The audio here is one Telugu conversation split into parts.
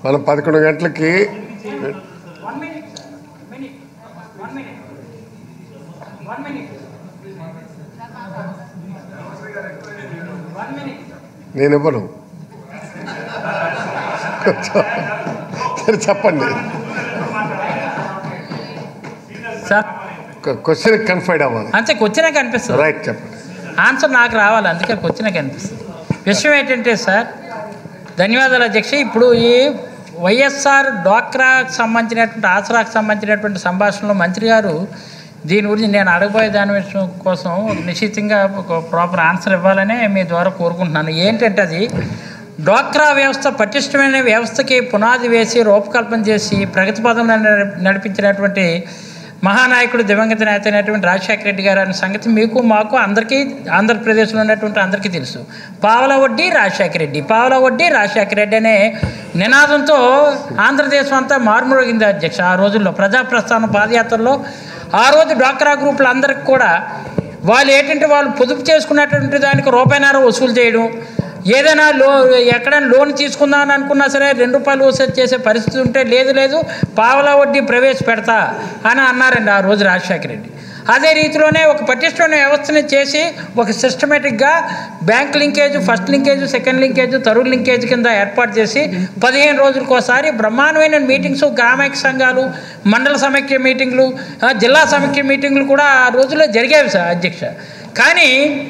మనం పదకొండు గంటలకి నేను ఇవ్వను సరే చెప్పండి సార్ క్వశ్చన్ కన్ఫైడ్ అవ్వాలి అంతే క్వశ్చనే కనిపిస్తుంది రైట్ చెప్పండి ఆన్సర్ నాకు రావాలి అందుకే క్వశ్చనే కనిపిస్తుంది విషయం ఏంటంటే సార్ ధన్యవాదాలు అధ్యక్ష ఇప్పుడు ఈ వైఎస్ఆర్ డ్వాక్రాకు సంబంధించినటువంటి ఆసరాకు సంబంధించినటువంటి సంభాషణలో మంత్రి గారు దీని గురించి నేను అడగబోయే దాని విషయం కోసం ఒక నిశ్చితంగా ఒక ప్రాపర్ ఆన్సర్ ఇవ్వాలనే మీ ద్వారా కోరుకుంటున్నాను ఏంటంటే అది డ్వాక్రా వ్యవస్థ పటిష్టమైన వ్యవస్థకి పునాది వేసి రూపకల్పన చేసి ప్రగతి పదం నడిపించినటువంటి మహానాయకుడు దివంగత నేత అయినటువంటి రాజశేఖర రెడ్డి గారు అనే సంగతి మీకు మాకు అందరికీ ఆంధ్రప్రదేశ్లో ఉన్నటువంటి అందరికీ తెలుసు పావల వడ్డీ రాజశేఖర రెడ్డి పావల వడ్డీ రాజశేఖర రెడ్డి అనే నినాదంతో ఆంధ్రదేశం అంతా మారుమోగింది అధ్యక్ష ఆ రోజుల్లో ప్రజాప్రస్థానం పాదయాత్రలో ఆ రోజు డ్వాక్రా గ్రూపులు అందరికి కూడా వాళ్ళు ఏంటంటే వాళ్ళు పొదుపు చేసుకున్నటువంటి దానికి రూపాయినార వసూలు చేయడం ఏదైనా లో ఎక్కడైనా లోన్ తీసుకుందామని అనుకున్నా సరే రెండు రూపాయలు వసూలు చేసే పరిస్థితి ఉంటే లేదు లేదు పావలా వడ్డీ ప్రవేశపెడతా అని అన్నారండి ఆ రోజు రాజశేఖర రెడ్డి అదే రీతిలోనే ఒక పటిష్టమైన వ్యవస్థని చేసి ఒక సిస్టమేటిక్గా bank linkage first linkage second linkage third linkage కింద ఏర్పాటు చేసి పదిహేను రోజులకోసారి బ్రహ్మాండమైన మీటింగ్స్ గ్రామైక సంఘాలు మండల సమైక్య మీటింగ్లు ఆ, జిల్లా సమైక్య మీటింగ్లు కూడా ఆ రోజుల్లో జరిగేవి సార్ అధ్యక్ష కానీ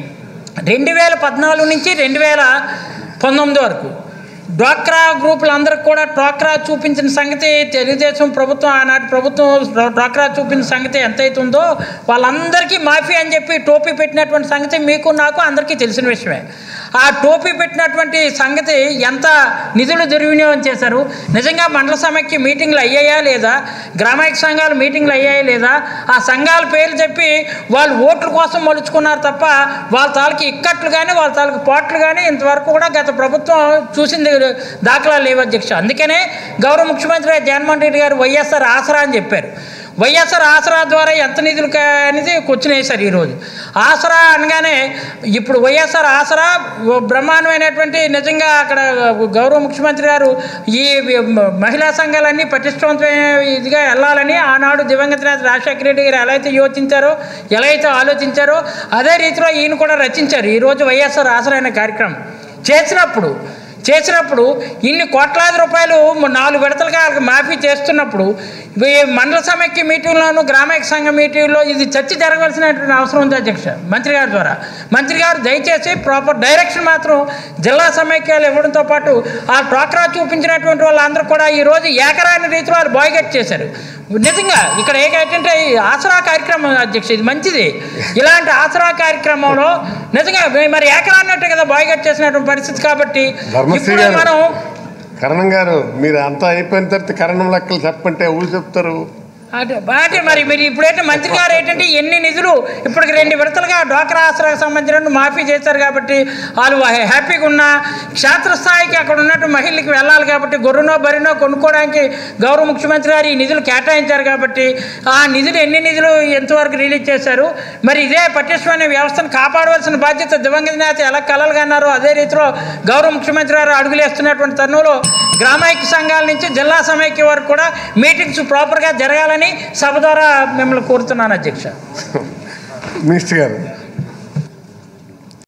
రెండు వేల పద్నాలుగు నుంచి రెండు వేల పంతొమ్మిది వరకు డ్వాక్రా గ్రూపులందరికీ కూడా డ్వాక్రా చూపించిన సంగతి తెలుగుదేశం ప్రభుత్వం ఆనాటి ప్రభుత్వం డ్వాక్రా చూపించిన సంగతి ఎంతైతే ఉందో వాళ్ళందరికీ మాఫీ అని చెప్పి టోపీ పెట్టినటువంటి సంగతి మీకు నాకు అందరికీ తెలిసిన విషయమే ఆ టోపీ పెట్టినటువంటి సంగతి ఎంత నిధులు దుర్వినియోగం చేశారు నిజంగా మండల సమైక్య మీటింగ్లు అయ్యాయా లేదా గ్రామైక సంఘాలు మీటింగ్లు అయ్యాయా లేదా ఆ సంఘాల పేర్లు చెప్పి వాళ్ళు ఓట్ల కోసం మలుచుకున్నారు తప్ప వాళ్ళ తాలూకు ఇక్కట్లు కానీ వాళ్ళ తాలూకు పోట్లు కానీ ఇంతవరకు కూడా గత ప్రభుత్వం చూసింది దాఖలా లేవు అధ్యక్ష అందుకనే గౌరవ ముఖ్యమంత్రి జగన్మోహన్ రెడ్డి గారు వైఎస్ఆర్ ఆసరా అని చెప్పారు వైఎస్ఆర్ ఆసరా ద్వారా ఎంత నిధులు కా- అనేది క్వశ్చన్ వేశారు ఈరోజు ఆసరా అనగానే ఇప్పుడు వైఎస్ఆర్ ఆసరా బ్రహ్మాండమైనటువంటి నిజంగా అక్కడ గౌరవ ముఖ్యమంత్రి గారు ఈ మహిళా సంఘాలన్నీ పటిష్టవంతమైన ఇదిగా వెళ్ళాలని ఆనాడు దివంగత నేత రాజశేఖర రెడ్డి గారు ఎలా అయితే యోచించారో ఎలా అయితే ఆలోచించారో అదే రీతిలో ఈయన కూడా రచించారు ఈరోజు వైఎస్ఆర్ ఆసరా అనే కార్యక్రమం చేసినప్పుడు చేసినప్పుడు ఇన్ని కోట్లాది రూపాయలు నాలుగు విడతలుగా వాళ్ళకి మాఫీ చేస్తున్నప్పుడు ఈ మండల సమైక్య మీటింగ్లోను గ్రామైక సంఘ మీటింగ్లో ఇది చర్చ జరగవలసినటువంటి అవసరం ఉంది అధ్యక్ష మంత్రి గారి ద్వారా మంత్రి గారు దయచేసి ప్రాపర్ డైరెక్షన్ మాత్రం జిల్లా సమైక్యాలు ఇవ్వడంతో పాటు ఆ డ్వాక్రా చూపించినటువంటి వాళ్ళందరూ కూడా ఈరోజు ఏకరాని రీతిలో వాళ్ళు బాయ్గట్ చేశారు నిజంగా ఇక్కడ ఏంటంటే ఈ ఆసరా కార్యక్రమం అధ్యక్ష ఇది మంచిది ఇలాంటి ఆసరా కార్యక్రమంలో నిజంగా మరి ఏకరాన్నట్టు కదా బాయ్గట్ చేసినటువంటి పరిస్థితి కాబట్టి ధర్మశ్రీ ఇప్పుడు గారు. మనం కరణం గారు మీరు అంతా అయిపోయిన తర్వాత కరణం లెక్కలు చెప్పంటే ఊరు చెప్తారు అంటే అంటే మరి మీరు ఇప్పుడైతే మంత్రి గారు ఏంటంటే ఎన్ని నిధులు ఇప్పటికి రెండు విడతలుగా డ్వాక్రా ఆసరాకు సంబంధించిన మాఫీ చేశారు కాబట్టి వాళ్ళు హ్యా- హ్యాపీగా ఉన్నా క్షేత్రస్థాయికి అక్కడ ఉన్నట్టు మహిళలకు వెళ్ళాలి కాబట్టి గొర్రెనో బరినో కొనుక్కోవడానికి గౌరవ ముఖ్యమంత్రి గారు ఈ నిధులు కేటాయించారు కాబట్టి ఆ నిధులు ఎన్ని నిధులు ఎంతవరకు రిలీజ్ చేశారు మరి ఇదే పటిష్టమైన వ్యవస్థను కాపాడవలసిన బాధ్యత దివంగత నేత ఎలా కలలు కన్నారో అదే రీతిలో గౌరవ ముఖ్యమంత్రి గారు అడుగులేస్తున్నటువంటి తరుణంలో గ్రామైక్య సంఘాల నుంచి జిల్లా సమైక్య వరకు కూడా మీటింగ్స్ ప్రాపర్గా జరగాలని సభ ద్వారా మిమ్మల్ని కోరుతున్నాను అధ్యక్ష మినిస్టర్ గారు